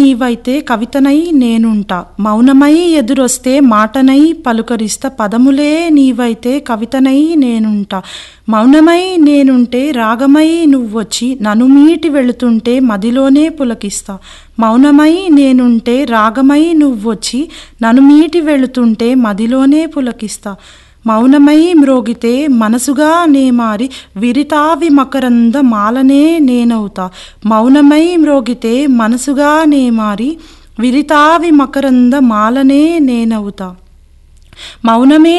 నీవైతే కవితనై నేనుంటా మౌనమై ఎదురొస్తే మాటనై పలుకరిస్తా పదములే నీవైతే కవితనై నేనుంటా మౌనమై నేనుంటే రాగమై నువ్వొచ్చి నన్ను మీటి వెళుతుంటే మదిలోనే పులకిస్తా మౌనమై నేనుంటే రాగమై నువ్వొచ్చి నన్ను మీటి వెళుతుంటే మదిలోనే పులకిస్తా మౌనమై మ్రోగితే మనసుగా నే మారి విరితావి మకరంద మాలనే నేనవుతా మౌనమై మ్రోగితే మనసుగా నే మారి విరితావి మకరంద మాలనే నేనవుతా మౌనమే